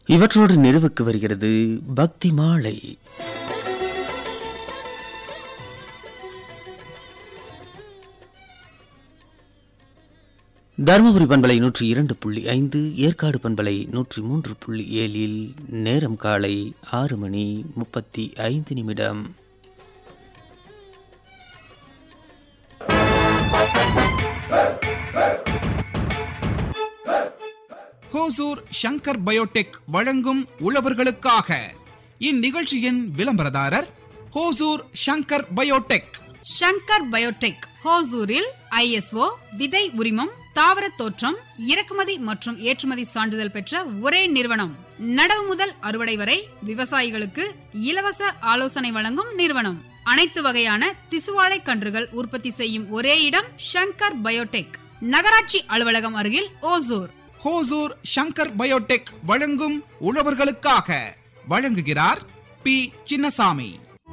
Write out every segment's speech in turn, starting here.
இவற்றோடு நிறைவுக்கு வருகிறது பக்தி மாலை தருமபுரி பண்பலை நூற்றி இரண்டு புள்ளி ஐந்து ஏற்காடு பண்பலை நூற்றி மூன்று புள்ளி ஏழில் நேரம் காலை ஆறு மணி முப்பத்தி ஐந்து நிமிடம் ஹோசூர் ஷங்கர் பயோடெக் வழங்கும் உழவர்களுக்காக இந்நிகழ்ச்சியின் விளம்பரதாரர் ஹோசூர் ஷங்கர் பயோடெக் ஷங்கர் பயோடெக் ஹோசூரில் ஐஎஸ்ஓ விதை உரிமம் தாவர தோற்றம் இறக்குமதி மற்றும் ஏற்றுமதி சான்றிதழ் பெற்ற ஒரே நிறுவனம் நடவு முதல் அறுவடை வரை விவசாயிகளுக்கு இலவச ஆலோசனை வழங்கும் நிறுவனம் அனைத்து வகையான திசுவாழை கன்றுகள் உற்பத்தி செய்யும் ஒரே இடம் ஷங்கர் பயோடெக் நகராட்சி அலுவலகம் அருகில் ஓசூர் ஹோசூர் ஷங்கர் பயோடெக் வழங்கும் உழவர்களுக்காக வழங்குகிறார் பி சின்னசாமி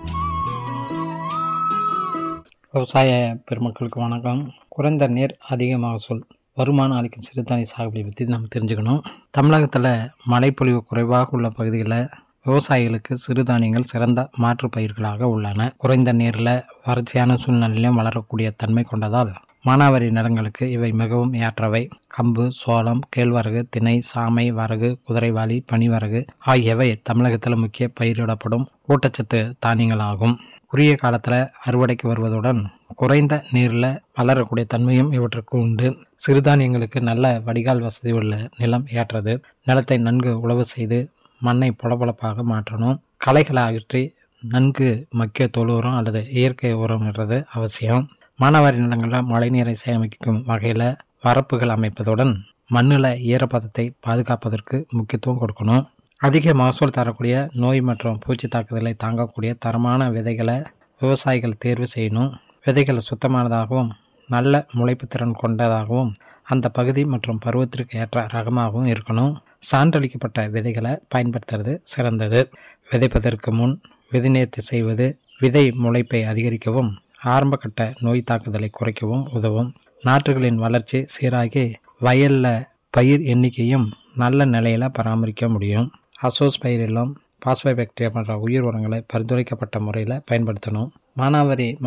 விவசாய பெருமக்களுக்கு வணக்கம் குறைந்த நீர் அதிக மகசூல் வருமானம் அளிக்கும் சிறுதானிய சாகுபடி பற்றி நம்ம தெரிஞ்சுக்கணும் தமிழகத்தில் மழைப்பொழிவு குறைவாக உள்ள பகுதிகளில் விவசாயிகளுக்கு சிறுதானியங்கள் சிறந்த மாற்று பயிர்களாக உள்ளன குறைந்த நீரில் வறட்சியான சூழ்நிலையிலும் வளரக்கூடிய தன்மை கொண்டதால் மானாவாரி நிலங்களுக்கு இவை மிகவும் ஏற்றவை கம்பு சோளம் கேழ்வரகு திணை சாமை வரகு குதிரைவாளி பனிவரகு ஆகியவை தமிழகத்தில் முக்கிய பயிரிடப்படும் ஊட்டச்சத்து தானியங்களாகும் குறுகிய காலத்தில் அறுவடைக்கு வருவதுடன் குறைந்த நீரில் வளரக்கூடிய தன்மையும் இவற்றுக்கு உண்டு சிறுதானியங்களுக்கு நல்ல வடிகால் வசதி உள்ள நிலம் ஏற்றது நிலத்தை நன்கு உழவு செய்து மண்ணை பொலபொலப்பாக மாற்றணும் களைகளை அகற்றி நன்கு மக்கிய தொழு உரம் அல்லது இயற்கை உரம் இடுறது அவசியம் மானாவாரி நிலங்களில் மழைநீரை சேமிக்கும் வகையில் வரப்புகள் அமைப்பதுடன் மண்ணில் ஈரப்பதத்தை பாதுகாப்பதற்கு முக்கியத்துவம் கொடுக்கணும் அதிக மகசூல் தரக்கூடிய நோய் மற்றும் பூச்சி தாக்குதலை தாங்கக்கூடிய தரமான விதைகளை விவசாயிகள் தேர்வு செய்யணும் விதைகள் சுத்தமானதாகவும் நல்ல முளைப்பு திறன் கொண்டதாகவும் அந்த பகுதி மற்றும் பருவத்திற்கு ஏற்ற ரகமாகவும் இருக்கணும் சான்றளிக்கப்பட்ட விதைகளை பயன்படுத்துறது சிறந்தது விதைப்பதற்கு முன் விதை நேர்த்தி செய்வது விதை முளைப்பை அதிகரிக்கவும் ஆரம்பகட்ட நோய் தாக்குதலை குறைக்கவும் உதவும் நாற்றுகளின் வளர்ச்சி சீராகி வயலில் பயிர் எண்ணிக்கையும் நல்ல நிலையில் பராமரிக்க முடியும் அசோஸ் பயிரிலும் பாஸ்போபாக்டீரியா போன்ற உயிர் உரங்களை பரிந்துரைக்கப்பட்ட முறையில் பயன்படுத்தணும் மானாவாரி